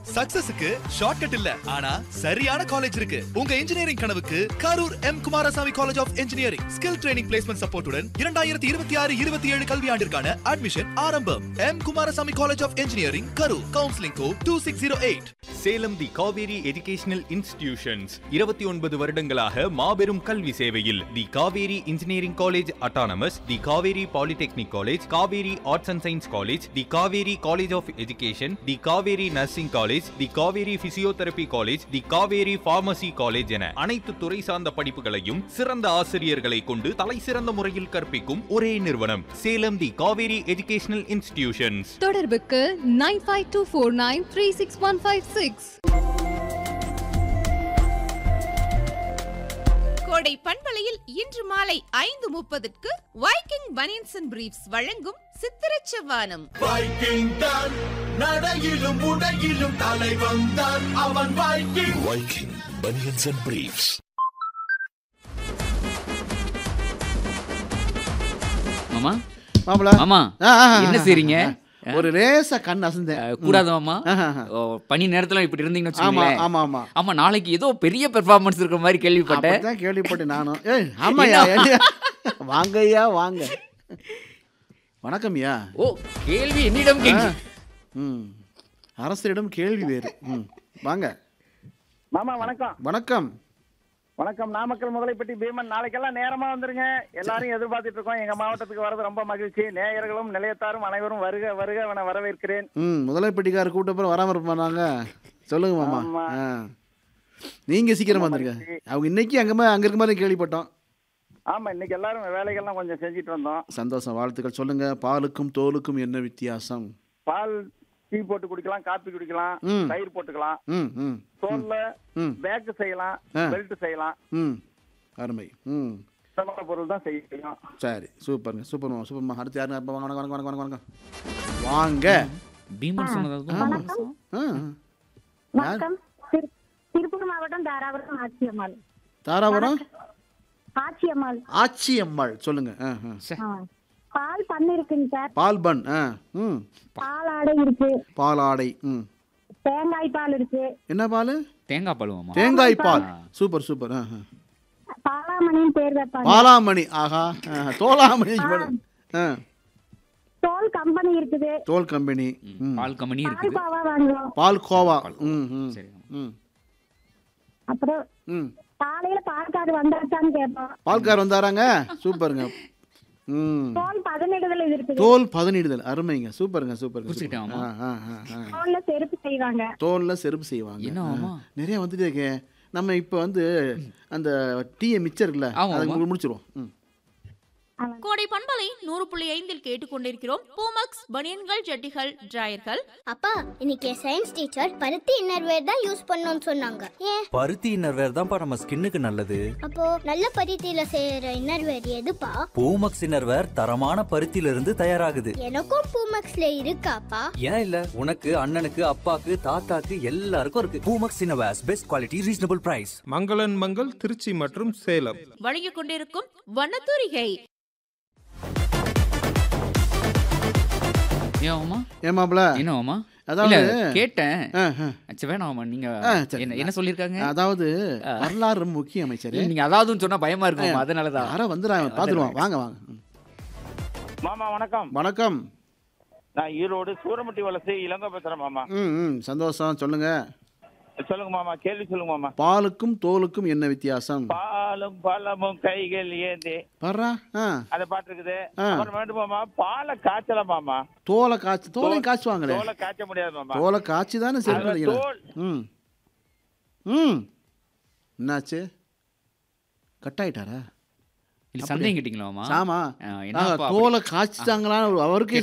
சக்சஸுக்கு shortcut இல்ல ஆனா சரியான காலேஜ் இருக்கு உங்க இன்ஜினியரிங் கனவுக்கு Karur M Kumarasamy college of engineering skill training placement சப்போர்ட்டுடன் இரண்டாயிரத்தி இருபத்தி ஆறு இருபத்தி ஏழு கல்வியாண்டிற்கான அட்மிஷன் ஆரம்பம் M Kumarasamy college of engineering Karur counselling code two six zero eight Salem the Kaveri educational institutions இருபத்தி ஒன்பது வருடங்களாக மாபெரும் கல்வி சேவையில் the Kaveri engineering college autonomous the Kaveri polytechnic college Kaveri arts and science college the Kaveri college of education the Kaveri nursing college the Kaveri physiotherapy college the Kaveri pharmacy college என அனைத்து துறை சார்ந்த படிப்புகளையும் சிறந்த ஆசிரியர்களை கொண்டு தலை சிறந்த முறையில் கற்பிக்கும் ஒரே நிறுவனம் Salem the Kaveri educational institutions தொடர்புக்கு nine five two four nine three six one five six Kodai பண்பலையில் இன்று மாலை ஐந்து முப்பதுக்கு வைக்கிங் பனியன்ஸ் அண்ட் பிரீஃப்ஸ் வழங்கும் சித்திரச் செவ்வானம் வைக்கிங் தான் நடையிலும் உடையிலும் தலைவன் தான் அவன் Viking Viking banians and briefs மாமா மாப்பிள மாமா ஆ, ஆ, ஆ, என்ன ஆ, செய்றீங்க ஆ, ஒரு லேசா கண் அசந்தேன் அஹ், கூடாது மாமா ஆஹா, ஆஹா. ஓ, பனி நேரத்துல இப்படி இருந்தீங்கன்னு ஆமா வச்சுக்கோங்களேன் ஆமா ஆமா ஆமா நாளைக்கு ஏதோ பெரிய பெர்ஃபார்மன்ஸ் இருக்கிற மாதிரி கேள்விப்பட்டேன் அப்படிதான் கேள்விப்பட்டேன் நானும் ஏய் ஆமாய்யா ஏய்யா. வாங்கய்யா வாங்க வணக்கம்யா ஓ கேள்வி என்னிடம் கேட்கு ம் அரசரிடம் கேள்வி வேறு ம் வாங்க மாமா வணக்கம் வணக்கம் வணக்கம் நாமக்கல் முதலைப்பட்டி பீமன் நாளைக்கெல்லாம் நேரமா வந்துருங்க எல்லாரும் எதிர்பார்த்துட்டு இருக்கோம் எங்க மாவட்டத்துக்கு வரது ரொம்ப மகிழ்ச்சி நேயர்களும் நிலையத்தாரும் அனைவரும் வருக வருக என வரவேற்கிறேன் ம் முதலைப்பட்டிக்கார கூட்ட அப்புறம் வராமல் இருப்பாங்க சொல்லுங்க மாமா ஆமா. ஆ நீங்கள் சீக்கிரம் வந்துருங்க அவங்க இன்னைக்கு அங்கே அங்கே இருக்க மாதிரி கேள்விப்பட்டோம் ஆமா இன்னைக்கு எல்லாரும் வேலைகள்லாம் கொஞ்சம் செஞ்சுட்டு வந்தோம் சந்தோஷம் வாழ்த்துக்கள் சொல்லுங்க பாலுக்கும் தோலுக்கும் என்ன வித்தியாசம் பால் டீ போட்டு குடிக்கலாம் காப்பி குடிக்கலாம் ம். தயிர் போட்டுக்கலாம் ம் ம் தோல்ல ம். பேக் செய்யலாம் ஆ. பெல்ட் செய்யலாம் ம் அருமை ம் இந்த மாதிரி பொருள் தான் செய்ய முடியும் சரி சூப்பருங்க சூப்பர்மா சூப்பர்மா அடுத்து யாருங்க அப்ப வாங்க வாங்க வாங்க வாங்க வாங்க வாங்க பீமன் சொன்னது ஆ வணக்கம் திரு- திருப்பூர் மாவட்டம் தாராபுரம் ஆச்சியம்மாள் தாராபுரம் ஆச்சியம்மாள் ஆச்சி அம்மாள் சொல்லுங்க ஆ ஆ. ஆ. பால் பண்ணு இருக்குங்க சார் பால் பன் ஆ ம் பால் ஆடை இருக்கு பால் ஆடை ம் தேங்காய் பால் இருக்கு என்ன பால் தேங்காய் பால் மாமா தேங்காய் பால் சூப்பர் சூப்பர் ஆ ஆ. பாலாமணின்னு பேர் வைப்பாங்க பாலாமணி ஆஹா ஆ, தோலாமணி ஆ தோல் கம்பெனி இருக்குது தோல் கம்பெனி ம் பால் கம்பெனி பால் இருக்குது பாவா வாங்குவோம் பால் கோவா ம் ம் சரி ம் அப்புறம் ம் காலையில பால்காரு வந்தாச்சான்னு கேட்போம் பால்கார் வந்தாராங்க சூப்பருங்க ம் தோல் பதனிடுதல் இருக்குது தோல் பதனிடுதல் அருமைங்க சூப்பருங்க சூப்பருங்க புடிச்சுக்கிட்டேன் சூப்பர். மாமா. ஆ, ஆ, ஆ, ஆ. தோல்ல செருப்பு செய்வாங்க தோல்ல செருப்பு செய்வாங்க என்ன ஆ. மாமா? நிறைய வந்துட்டே இருக்கே நம்ம இப்போ வந்து அந்த டீயை மிச்சம் இருக்குல்ல ஆமா, அதை ஆமா. முடிச்சிருவோம் ம். கோடை பண்பலை நூறு புள்ளி ஐந்தில் கேட்டுக்கொண்டிருக்கிறோம் பூமக்ஸ் பனியன்கள் ஜட்டிகள் டிராயர்கள் அப்பா இன்னைக்கு சயின்ஸ் டீச்சர் பருத்தி இன்னர்வேர் தான் யூஸ் பண்ணணும்னு சொன்னாங்க ஏன் பருத்தி இன்னர்வேர் தான்ப்பா நம்ம ஸ்கின்னுக்கு நல்லது அப்போ நல்ல பருத்தியில செய்யற இன்னர்வேர் எதுப்பா பூமக்ஸ் இன்னர்வேர் தரமான பருத்தியில இருந்து தயாராகுது எனக்கும் பூமக்ஸ்ல இருக்காப்பா ஏன் இல்ல உனக்கு அண்ணனுக்கு அப்பாக்கு தாத்தாக்கு எல்லாருக்கும் இருக்கு Poomex innerwears best quality reasonable price மங்களன் மங்கள் திருச்சி மற்றும் சேலம் வழங்கிக் கொண்டிருக்கும் வண்ணத்தூரிகை ஏன் மாமா ஏன் மாப்பிள என்ன மாமா அதாவது இல்ல கேட்டேன் ஆ, ஆ. சரி வேணாம் மாமா நீங்க ஆ, சரி. என்ன என்ன சொல்லிருக்காங்க அதாவது வரலாறு ரொம்ப முக்கிய அமைச்சர் நீங்க அதாவதுன்னு சொன்னா பயமா இருக்கும் மாமா, அதனாலதான் யாரோ வந்துடுறாங்க பார்த்துருவாங்க வாங்க வாங்க ம். மாமா வணக்கம் வணக்கம் நான் ஈரோடு சூரமட்டி வலசை இளங்க பேசுறேன் மாமா ம் ம் சந்தோஷம் சொல்லுங்க சொல்லுங்க மாமா கேள்வி சொல்லுங்க மாமா பாலுக்கும் தோலுக்கும் என்ன வித்தியாசம் பாலும் பழமும் கைகள் ஏந்தி பாடுறா ஆ அந்த பாட்டு இருக்குது ஆ. அப்புறம் வேண்டும் மாமா பாலை காய்ச்சல மாமா தோலை காய்ச்சி தோலையும் காய்ச்சுவாங்களே தோலை காய்ச்ச முடியாது மாமா தோலை காய்ச்சி தானே அதுல செஞ்சு தோல் ம் ம் என்னாச்சு கட் ஆயிட்டாரா இல்ல சந்தேகம் கேட்டீங்களா மாமா ஆமா ஆ, என்னப்பா அப்படி? தோலை காய்ச்சிட்டாங்களான்னு அவருக்கு